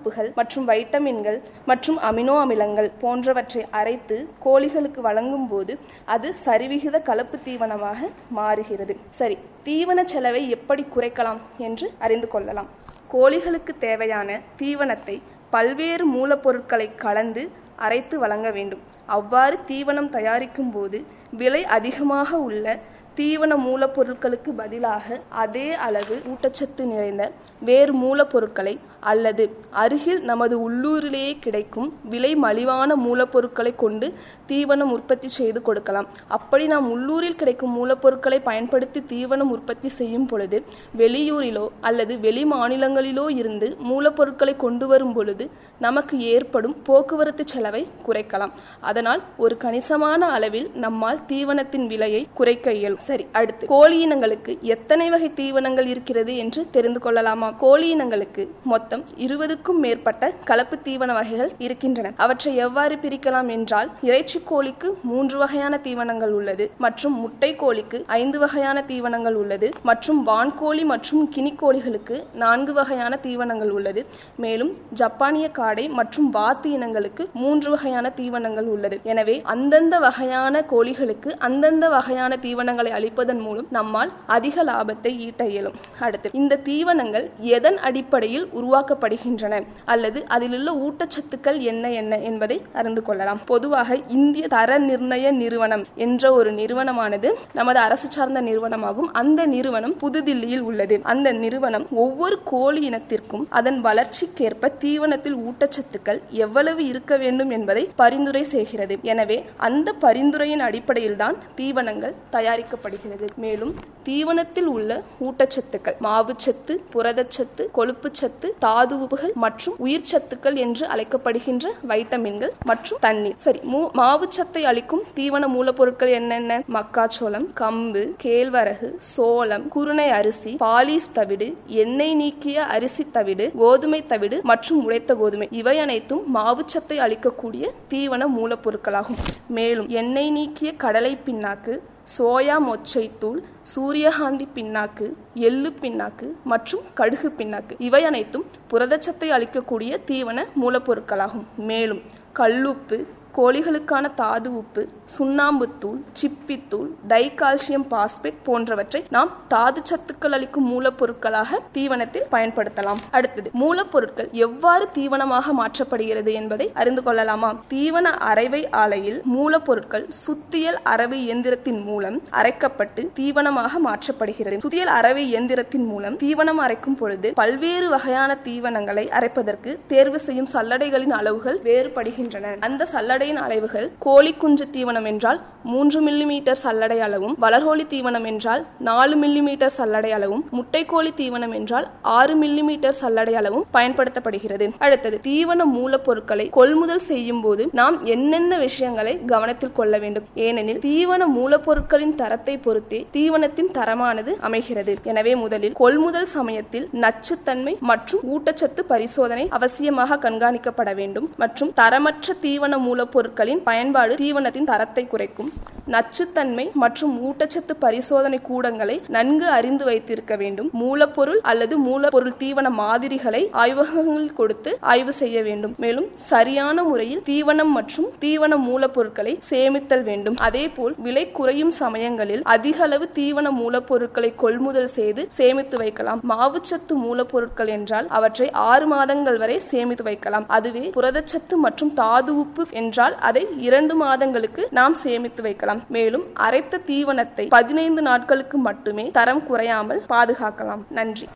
உப்புகள் மற்றும் வைட்டமின்கள் மற்றும் அமினோ அமிலங்கள் போன்றவற்றை அரைத்து கோழிகளுக்கு வழங்கும் போது அது சரிவிகித கலப்பு தீவனமாக மாறுகிறது சரி தீவன செலவை எப்படி குறைக்கலாம் என்று அறிந்து கொள்ளலாம் கோழிகளுக்கு தேவையான தீவனத்தை பல்வேறு மூலப்பொருட்களை கலந்து அரைத்து வழங்க வேண்டும் அவ்வாறு தீவனம் தயாரிக்கும் போது விலை அதிகமாக உள்ள தீவன மூலப்பொருட்களுக்கு பதிலாக அதே அளவு ஊட்டச்சத்து நிறைந்த வேறு மூலப்பொருட்களை அல்லது அருகில் நமது உள்ளூரிலேயே கிடைக்கும் விலை மலிவான மூலப்பொருட்களை கொண்டு தீவனம் உற்பத்தி செய்து கொடுக்கலாம் அப்படி நாம் உள்ளூரில் கிடைக்கும் மூலப்பொருட்களை பயன்படுத்தி தீவனம் உற்பத்தி செய்யும் பொழுது வெளியூரிலோ அல்லது வெளி மாநிலங்களிலோ இருந்து மூலப்பொருட்களை கொண்டு வரும் பொழுது நமக்கு ஏற்படும் போக்குவரத்து செலவை குறைக்கலாம் அதனால் ஒரு கணிசமான அளவில் நம்மால் தீவனத்தின் விலையை குறைக்க இயலும் சரி அடுத்து கோழி இனங்களுக்கு எத்தனை வகை தீவனங்கள் இருக்கிறது என்று தெரிந்து கொள்ளலாமா கோழி இனங்களுக்கு மொத்தம் இருபதுக்கும் மேற்பட்ட கலப்பு தீவன வகைகள் இருக்கின்றன அவற்றை எவ்வாறு பிரிக்கலாம் என்றால் இறைச்சி கோழிக்கு மூன்று வகையான தீவனங்கள் உள்ளது மற்றும் முட்டை கோழிக்கு ஐந்து வகையான தீவனங்கள் உள்ளது மற்றும் வான்கோழி மற்றும் கினி கோழிகளுக்கு நான்கு வகையான தீவனங்கள் உள்ளது மேலும் ஜப்பானிய காடை மற்றும் வாத்து இனங்களுக்கு மூன்று வகையான தீவனங்கள் உள்ளது எனவே அந்தந்த வகையான கோழிகளுக்கு அந்தந்த வகையான தீவனங்களை அளிப்பதன் மூலம் நம்மால் அதிக லாபத்தை ஈட்ட இயலும் அடுத்து இந்த தீவனங்கள் எதன் அடிப்படையில் உருவாக்கப்படுகின்றன அல்லது அதிலுள்ள ஊட்டச்சத்துக்கள் என்ன என்ன என்பதை அறிந்து கொள்ளலாம் பொதுவாக இந்திய தர நிர்ணய நிறுவனம் என்ற ஒரு நிறுவனமானது நமது அரசு சார்ந்த நிறுவனமாகும் அந்த நிறுவனம் புதுதில்லியில் உள்ளது அந்த நிறுவனம் ஒவ்வொரு கோழி இனத்திற்கும் அதன் வளர்ச்சிக்கேற்ப தீவனத்தில் ஊட்டச்சத்துக்கள் எவ்வளவு இருக்க வேண்டும் என்பதை பரிந்துரை செய்கிறது எனவே அந்த பரிந்துரையின் அடிப்படையில் தான் தீவனங்கள் தயாரிக்கப்படுகிறது மேலும் தீவனத்தில் உள்ள ஊட்டச்சத்துக்கள் மாவுச்சத்து புரதச்சத்து கொழுப்புச்சத்து தாது உப்புகள் மற்றும் உயிர் சத்துக்கள் என்று அழைக்கப்படுகின்ற வைட்டமின்கள் மற்றும் தண்ணீர் சரி மாவுச்சத்தை அளிக்கும் தீவன மூலப்பொருட்கள் என்னென்ன மக்காச்சோளம் கம்பு கேழ்வரகு சோளம் குருணை அரிசி பாலிஸ் தவிடு எண்ணெய் நீக்கிய அரிசி தவிடு கோதுமை தவிடு மற்றும் உடைத்த கோதுமை இவை அனைத்தும் மாவுச்சத்தை அளிக்கக்கூடிய தீவன மூலப்பொருட்களாகும் மேலும் எண்ணெய் நீக்கிய கடலை பின்னாக்கு சோயா மொச்சைத்தூள் சூரியகாந்தி பின்னாக்கு எள்ளு பின்னாக்கு மற்றும் கடுகு பின்னாக்கு இவை அனைத்தும் புரதச்சத்தை அளிக்கக்கூடிய தீவன மூலப்பொருட்களாகும் மேலும் கல்லுப்பு கோழிகளுக்கான தாது உப்பு சுண்ணாம்புத்தூள் சிப்பித்தூள் டைகால்சியம் பாஸ்பேட் போன்றவற்றை நாம் தாது சத்துக்கள் அளிக்கும் மூலப்பொருட்களாக தீவனத்தில் பயன்படுத்தலாம் அடுத்தது மூலப்பொருட்கள் எவ்வாறு தீவனமாக மாற்றப்படுகிறது என்பதை அறிந்து கொள்ளலாமா தீவன அரைவை ஆலையில் மூலப்பொருட்கள் சுத்தியல் அரவை இயந்திரத்தின் மூலம் அரைக்கப்பட்டு தீவனமாக மாற்றப்படுகிறது சுத்தியல் அரவை இயந்திரத்தின் மூலம் தீவனம் அரைக்கும் பொழுது பல்வேறு வகையான தீவனங்களை அரைப்பதற்கு தேர்வு செய்யும் சல்லடைகளின் அளவுகள் வேறுபடுகின்றன அந்த சல்லடை சல்லடையின் அளவுகள் கோழி குஞ்சு தீவனம் என்றால் மூன்று மில்லிமீட்டர் சல்லடை அளவும் வளர்கோழி தீவனம் என்றால் நாலு மில்லிமீட்டர் சல்லடை அளவும் முட்டைக்கோழி தீவனம் என்றால் ஆறு மில்லிமீட்டர் சல்லடை அளவும் பயன்படுத்தப்படுகிறது அடுத்தது தீவன மூலப்பொருட்களை கொள்முதல் செய்யும் போது நாம் என்னென்ன விஷயங்களை கவனத்தில் கொள்ள வேண்டும் ஏனெனில் தீவன மூலப்பொருட்களின் தரத்தை பொறுத்தே தீவனத்தின் தரமானது அமைகிறது எனவே முதலில் கொள்முதல் சமயத்தில் நச்சுத்தன்மை மற்றும் ஊட்டச்சத்து பரிசோதனை அவசியமாக கண்காணிக்கப்பட வேண்டும் மற்றும் தரமற்ற தீவன மூலப்பொருட்கள் பொருட்களின் பயன்பாடு தீவனத்தின் தரத்தை குறைக்கும் நச்சுத்தன்மை மற்றும் ஊட்டச்சத்து பரிசோதனை கூடங்களை நன்கு அறிந்து வைத்திருக்க வேண்டும் மூலப்பொருள் அல்லது மூலப்பொருள் தீவன மாதிரிகளை ஆய்வகங்களில் கொடுத்து ஆய்வு செய்ய வேண்டும் மேலும் சரியான முறையில் தீவனம் மற்றும் தீவன மூலப்பொருட்களை சேமித்தல் வேண்டும் அதேபோல் விலை குறையும் சமயங்களில் அதிக அளவு தீவன மூலப்பொருட்களை கொள்முதல் செய்து சேமித்து வைக்கலாம் மாவுச்சத்து மூலப்பொருட்கள் என்றால் அவற்றை ஆறு மாதங்கள் வரை சேமித்து வைக்கலாம் அதுவே புரதச்சத்து மற்றும் தாது உப்பு என்றால் அதை இரண்டு மாதங்களுக்கு நாம் சேமித்து வைக்கலாம் மேலும் அரைத்த தீவனத்தை பதினைந்து நாட்களுக்கு மட்டுமே தரம் குறையாமல் பாதுகாக்கலாம் நன்றி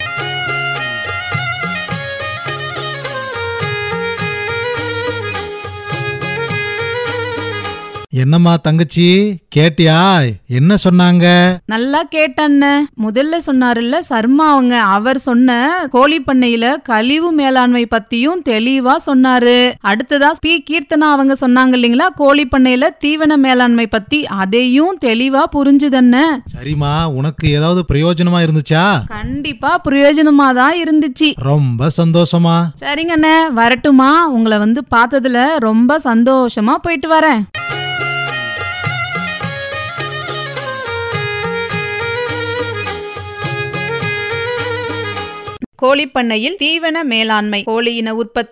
என்னம்மா தங்கச்சி கேட்டியா என்ன சொன்னாங்க நல்லா கேட்டண்ண முதல்ல சொன்னாருல்ல சர்மா அவங்க அவர் சொன்ன கோழி பண்ணையில கழிவு மேலாண்மை பத்தியும் தெளிவா சொன்னாரு அடுத்ததா பி கீர்த்தனா அவங்க சொன்னாங்க இல்லைங்களா கோழி பண்ணையில தீவன மேலாண்மை பத்தி அதையும் தெளிவா புரிஞ்சுதண்ண சரிம்மா உனக்கு ஏதாவது பிரயோஜனமா இருந்துச்சா கண்டிப்பா பிரயோஜனமா தான் இருந்துச்சு ரொம்ப சந்தோஷமா சரிங்கண்ணே வரட்டுமா உங்களை வந்து பார்த்ததுல ரொம்ப சந்தோஷமா போயிட்டு வரேன் கோழிப்பண்ணையில் தீவன மேலாண்மை கோழியின உற்பத்தி